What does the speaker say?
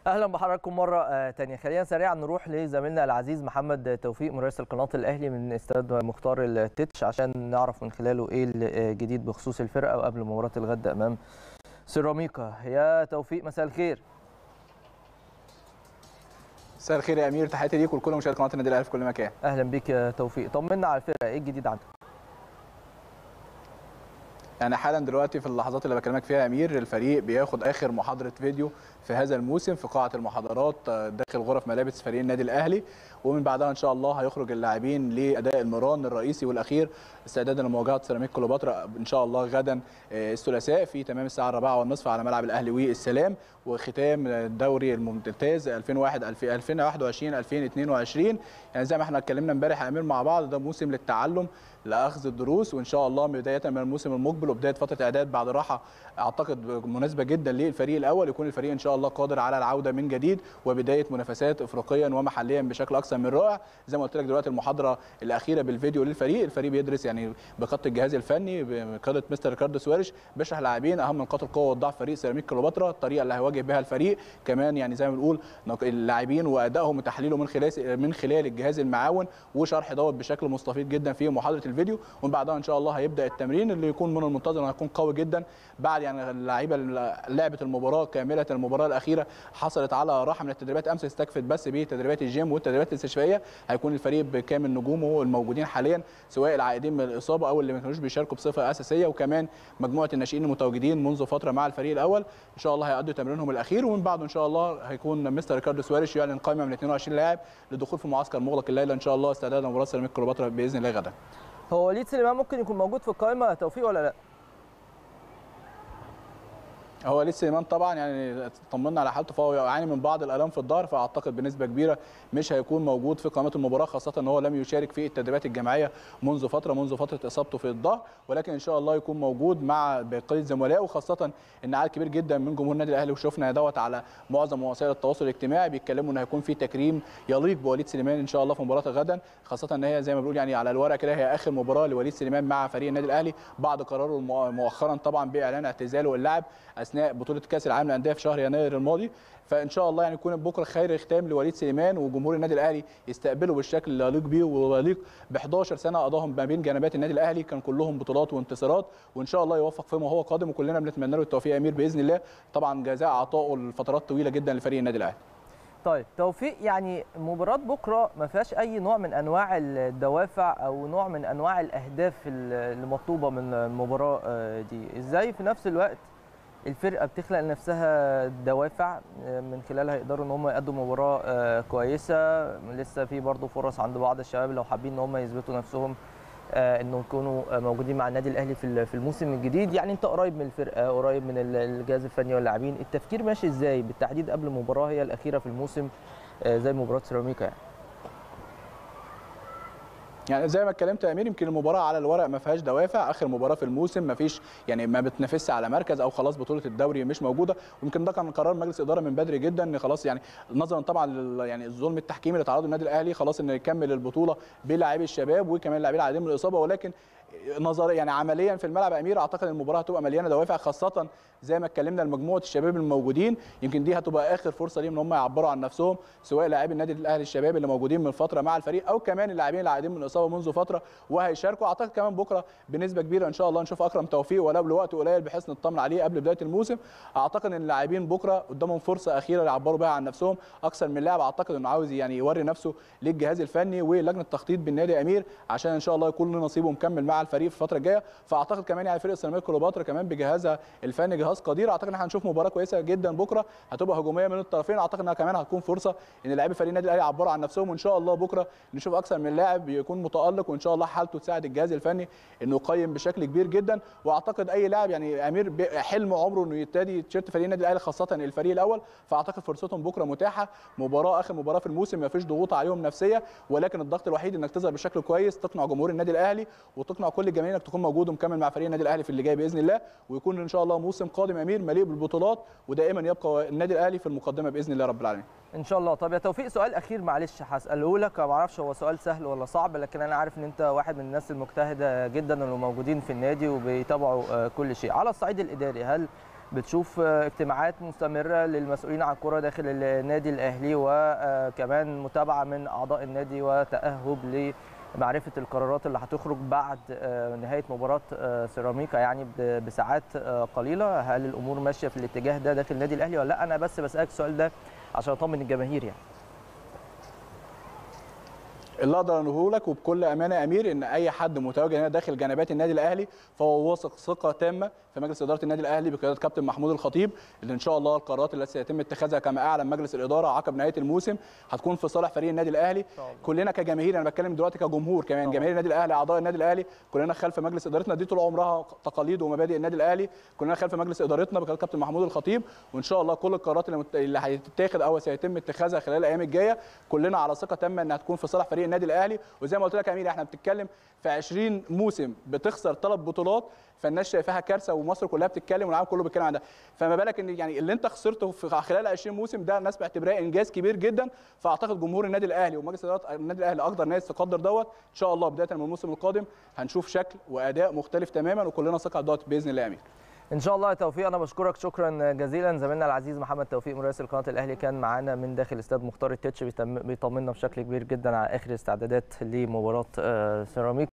اهلا بحضراتكم مره آه، تانية خلينا سريعا نروح لزميلنا العزيز محمد توفيق مراسل قناه الاهلي من استاد مختار التتش عشان نعرف من خلاله ايه الجديد بخصوص الفرقه وقبل مباراه الغد امام سيراميكا يا توفيق مساء الخير مساء الخير يا امير تحياتي ليك ولكل مشاهدي قناه النادي الاهلي في كل مكان اهلا بيك يا توفيق طمنا على الفرقه ايه الجديد عندك يعني حالا دلوقتي في اللحظات اللي بكلمك فيها يا امير الفريق بياخد اخر محاضره فيديو في هذا الموسم في قاعه المحاضرات داخل غرف ملابس فريق النادي الاهلي ومن بعدها ان شاء الله هيخرج اللاعبين لاداء المران الرئيسي والاخير استعدادا لمواجهه سيراميك كليوباترا ان شاء الله غدا الثلاثاء في تمام الساعه 4 والنصف على ملعب الاهلي والسلام وختام الدوري الممتاز 2001 2021 2022 يعني زي ما احنا اتكلمنا امبارح يا امير مع بعض ده موسم للتعلم لاخذ الدروس وان شاء الله بدايه من الموسم المقبل وبدايه فتره اعداد بعد راحه اعتقد مناسبه جدا للفريق الاول يكون الفريق ان شاء الله قادر على العوده من جديد وبدايه منافسات افريقيا ومحليا بشكل اكثر من رائع زي ما قلت لك دلوقتي المحاضره الاخيره بالفيديو للفريق الفريق بيدرس يعني بخط الجهاز الفني بقياده مستر ريكاردو سواريش بيشرح لاعبين اهم نقاط القوه والضعف فريق سيراميك كليوباترا الطريقه اللي هيواجه بها الفريق كمان يعني زي ما بنقول اللاعبين وادائهم وتحليله من خلال من خلال الجهاز المعاون وشرح دوت بشكل مستفيض جدا في محاضره الفيديو ومن بعدها ان شاء الله هيبدا التمرين اللي يكون من المنتظر انه هيكون قوي جدا بعد يعني اللعيبه لعبت المباراه كامله المباراه الاخيره حصلت على راحه من التدريبات امس استكفت بس بتدريبات الجيم والتدريبات الاستشفائيه هيكون الفريق بكامل نجومه الموجودين حاليا سواء العائدين من الاصابه او اللي ما كانوش بيشاركوا بصفه اساسيه وكمان مجموعه الناشئين المتواجدين منذ فتره مع الفريق الاول ان شاء الله هيأدوا تمرينهم الاخير ومن بعده ان شاء الله هيكون مستر ريكاردو سواريش يعلن قائمه من 22 لاعب للدخول في معسكر مغلق الليله ان شاء الله استعدادا لمباراه سيراميك كليوباترا باذن الله غدا هو وليد سليمان ممكن يكون موجود في القائمه توفيق ولا لا هو وليد سليمان طبعا يعني طمنا على حالته فهو يعاني من بعض الالام في الظهر فاعتقد بنسبه كبيره مش هيكون موجود في قائمه المباراه خاصه ان هو لم يشارك في التدريبات الجماعيه منذ فتره منذ فتره اصابته في الظهر ولكن ان شاء الله يكون موجود مع بقيه زملائه وخاصه ان عدد كبير جدا من جمهور النادي الاهلي وشفنا دوت على معظم وسائل التواصل الاجتماعي بيتكلموا ان هيكون في تكريم يليق بوليد سليمان ان شاء الله في مباراه غدا خاصه ان هي زي ما بنقول يعني على الورق كده هي اخر مباراه لوليد سليمان مع فريق النادي الاهلي بعد قراره مؤخرا طبعا باعلان اعتزاله اللاعب اثناء بطوله كاس العالم للانديه في شهر يناير الماضي فان شاء الله يعني يكون بكره خير ختام لوليد سليمان وجمهور النادي الاهلي يستقبله بالشكل اللي يليق بيه ويليق ب 11 سنه قضاهم ما بين جنبات النادي الاهلي كان كلهم بطولات وانتصارات وان شاء الله يوفق فيما هو قادم وكلنا بنتمنى له التوفيق يا امير باذن الله طبعا جزاء عطائه لفترات طويله جدا لفريق النادي الاهلي طيب توفيق يعني مباراة بكرة ما فيهاش أي نوع من أنواع الدوافع أو نوع من أنواع الأهداف المطلوبة من المباراة دي، إزاي في نفس الوقت الفرقه بتخلق لنفسها دوافع من خلالها يقدروا ان هم يقدموا مباراه كويسه لسه في برضه فرص عند بعض الشباب لو حابين ان هم يثبتوا نفسهم انهم يكونوا موجودين مع النادي الاهلي في في الموسم الجديد يعني انت قريب من الفرقه قريب من الجهاز الفني واللاعبين التفكير ماشي ازاي بالتحديد قبل المباراه هي الاخيره في الموسم زي مباراه سيراميكا يعني يعني زي ما اتكلمت يا امير يمكن المباراه على الورق ما فيهاش دوافع اخر مباراه في الموسم ما فيش يعني ما بتنافسش على مركز او خلاص بطوله الدوري مش موجوده ويمكن ده كان قرار مجلس اداره من بدري جدا ان خلاص يعني نظرا طبعا يعني الظلم التحكيمي اللي تعرضه النادي الاهلي خلاص انه يكمل البطوله بلاعبي الشباب وكمان لاعبين العاديين من الاصابه ولكن نظريا يعني عمليا في الملعب يا امير اعتقد المباراه هتبقى مليانه دوافع خاصه زي ما اتكلمنا لمجموعه الشباب الموجودين يمكن دي هتبقى اخر فرصه ليهم ان هم يعبروا عن نفسهم سواء لاعبي النادي الاهلي الشباب اللي موجودين من فتره مع الفريق او كمان اللاعبين العائدين من الاصابه منذ فتره وهيشاركوا اعتقد كمان بكره بنسبه كبيره ان شاء الله نشوف اكرم توفيق ولو لوقت قليل بحيث نطمن عليه قبل بدايه الموسم اعتقد ان اللاعبين بكره قدامهم فرصه اخيره يعبروا بها عن نفسهم اكثر من لاعب اعتقد انه عاوز يعني يوري نفسه للجهاز الفني ولجنه التخطيط بالنادي امير عشان ان شاء الله يكون له نصيبه مكمل مع الفريق في الفتره الجايه فاعتقد كمان يعني فرقه سيراميكا كليوباترا كمان بجهازها الفني جهاز قدير اعتقد ان احنا هنشوف مباراه كويسه جدا بكره هتبقى هجوميه من الطرفين اعتقد انها كمان هتكون فرصه ان لاعبي فريق النادي الاهلي يعبروا عن نفسهم وان شاء الله بكره نشوف اكثر من لاعب يكون متالق وان شاء الله حالته تساعد الجهاز الفني انه يقيم بشكل كبير جدا واعتقد اي لاعب يعني امير حلم عمره انه يبتدي تيشيرت فريق النادي الاهلي خاصه الفريق الاول فاعتقد فرصتهم بكره متاحه مباراه اخر مباراه في الموسم ما فيش ضغوط عليهم نفسيه ولكن الضغط الوحيد انك تظهر بشكل كويس تقنع جمهور النادي الاهلي وتقنع كل الجماهير انك تكون موجود ومكمل مع فريق النادي الاهلي في اللي جاي باذن الله ويكون ان شاء الله موسم قادم امير مليء بالبطولات ودائما يبقى النادي الاهلي في المقدمه باذن الله رب العالمين ان شاء الله طب يا توفيق سؤال اخير معلش هساله لك ما اعرفش هو سؤال سهل ولا صعب لكن انا عارف ان انت واحد من الناس المجتهده جدا اللي موجودين في النادي وبيتابعوا كل شيء على الصعيد الاداري هل بتشوف اجتماعات مستمره للمسؤولين عن الكره داخل النادي الاهلي وكمان متابعه من اعضاء النادي وتاهب لمعرفه القرارات اللي هتخرج بعد نهايه مباراه سيراميكا يعني بساعات قليله هل الامور ماشيه في الاتجاه ده داخل النادي الاهلي ولا لا انا بس بسالك السؤال ده عشان اطمن الجماهير يعني اللي اقدر اقوله لك وبكل امانه يا امير ان اي حد متواجد هنا داخل جنبات النادي الاهلي فهو واثق ثقه تامه في مجلس اداره النادي الاهلي بقياده كابتن محمود الخطيب اللي ان شاء الله القرارات التي سيتم اتخاذها كما اعلن مجلس الاداره عقب نهايه الموسم هتكون في صالح فريق النادي الاهلي كلنا كجماهير انا بتكلم دلوقتي كجمهور كمان طبعا. جماهير النادي الاهلي اعضاء النادي الاهلي كلنا خلف مجلس ادارتنا دي طول عمرها تقاليد ومبادئ النادي الاهلي كلنا خلف مجلس ادارتنا بقياده كابتن محمود الخطيب وان شاء الله كل القرارات اللي هتتاخد او سيتم اتخاذها خلال الايام الجايه كلنا على ثقه تامه انها تكون في صالح فريق النادي الاهلي وزي ما قلت لك يا امير احنا بنتكلم في 20 موسم بتخسر ثلاث بطولات فالناس شايفاها كارثه ومصر كلها بتتكلم والعالم كله بيتكلم عن ده فما بالك ان يعني اللي انت خسرته في خلال 20 موسم ده الناس بعتبراه انجاز كبير جدا فاعتقد جمهور النادي الاهلي ومجلس اداره النادي الاهلي اقدر ناس تقدر دوت ان شاء الله بدايه من الموسم القادم هنشوف شكل واداء مختلف تماما وكلنا ثقه دوت باذن الله يا امير ان شاء الله يا توفيق انا بشكرك شكرا جزيلا زميلنا العزيز محمد توفيق مراسل قناه الاهلي كان معانا من داخل استاد مختار التتش بيطمنا بشكل كبير جدا على اخر استعدادات لمباراه سيراميك